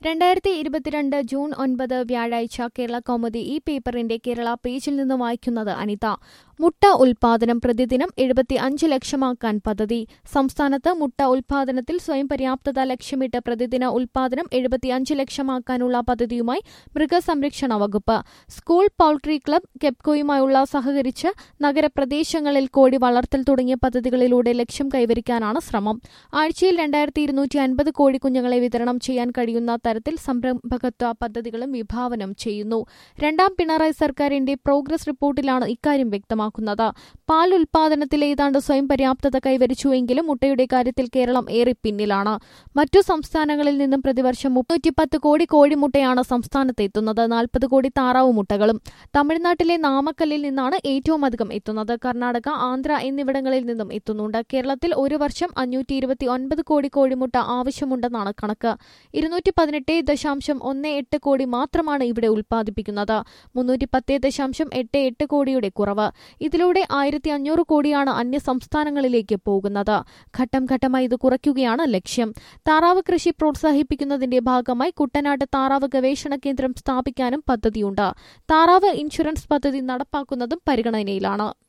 രണ്ടായിരത്തി ഇരുപത്തിരണ്ട് ജൂൺ ഒൻപത് വ്യാഴാഴ്ച കേരള കൗമുദി ഈ പേപ്പറിന്റെ കേരള പേജിൽ നിന്ന് വായിക്കുന്നത് അനിത മുട്ട ഉൽപാദനം പ്രതിദിനം എഴുപത്തി അഞ്ച് ലക്ഷമാക്കാൻ പദ്ധതി സംസ്ഥാനത്ത് മുട്ട ഉൽപാദനത്തിൽ സ്വയം പര്യാപ്തത ലക്ഷ്യമിട്ട് പ്രതിദിന ഉൽപാദനം എഴുപത്തിയഞ്ച് ലക്ഷമാക്കാനുള്ള പദ്ധതിയുമായി മൃഗസംരക്ഷണ വകുപ്പ് സ്കൂൾ പൌൾട്രി ക്ലബ് കെപ്കോയുമായുള്ള സഹകരിച്ച് നഗരപ്രദേശങ്ങളിൽ കോഴി വളർത്തൽ തുടങ്ങിയ പദ്ധതികളിലൂടെ ലക്ഷ്യം കൈവരിക്കാനാണ് ശ്രമം ആഴ്ചയിൽ രണ്ടായിരത്തി ഇരുന്നൂറ്റി അൻപത് കോഴിക്കുഞ്ഞുങ്ങളെ വിതരണം ചെയ്യാൻ കഴിയുന്ന തരത്തിൽ സംരംഭകത്വ പദ്ധതികളും വിഭാവനം ചെയ്യുന്നു രണ്ടാം പിണറായി സർക്കാരിന്റെ പ്രോഗ്രസ് റിപ്പോർട്ടിലാണ് ഇക്കാര്യം വ്യക്തമാക്കുന്നത് പാൽ ഉൽപാദനത്തിൽ ഏതാണ്ട് സ്വയം പര്യാപ്തത കൈവരിച്ചുവെങ്കിലും മുട്ടയുടെ കാര്യത്തിൽ കേരളം ഏറെ പിന്നിലാണ് മറ്റു സംസ്ഥാനങ്ങളിൽ നിന്നും പ്രതിവർഷം മുന്നൂറ്റിപ്പത്ത് കോടി കോഴിമുട്ടയാണ് സംസ്ഥാനത്ത് എത്തുന്നത് നാൽപ്പത് കോടി താറാവ് മുട്ടകളും തമിഴ്നാട്ടിലെ നാമക്കല്ലിൽ നിന്നാണ് ഏറ്റവും അധികം എത്തുന്നത് കർണാടക ആന്ധ്ര എന്നിവിടങ്ങളിൽ നിന്നും എത്തുന്നുണ്ട് കേരളത്തിൽ ഒരു വർഷം അഞ്ഞൂറ്റി ഇരുപത്തി ഒൻപത് കോടി കോഴിമുട്ട ആവശ്യമുണ്ടെന്നാണ് കണക്ക് ഇരുന്നൂറ്റി പതിനെട്ട് ദശാംശം ഒന്ന് എട്ട് കോടി മാത്രമാണ് ഇവിടെ ഉൽപ്പാദിപ്പിക്കുന്നത് മുന്നൂറ്റി പത്ത് ദശാംശം എട്ട് എട്ട് കോടിയുടെ കുറവ് ഇതിലൂടെ ആയിരത്തി അഞ്ഞൂറ് കോടിയാണ് അന്യ സംസ്ഥാനങ്ങളിലേക്ക് പോകുന്നത് ഘട്ടം ഘട്ടമായി ഇത് കുറയ്ക്കുകയാണ് ലക്ഷ്യം താറാവ് കൃഷി പ്രോത്സാഹിപ്പിക്കുന്നതിന്റെ ഭാഗമായി കുട്ടനാട് താറാവ് ഗവേഷണ കേന്ദ്രം സ്ഥാപിക്കാനും പദ്ധതിയുണ്ട് താറാവ് ഇൻഷുറൻസ് പദ്ധതി നടപ്പാക്കുന്നതും പരിഗണനയിലാണ്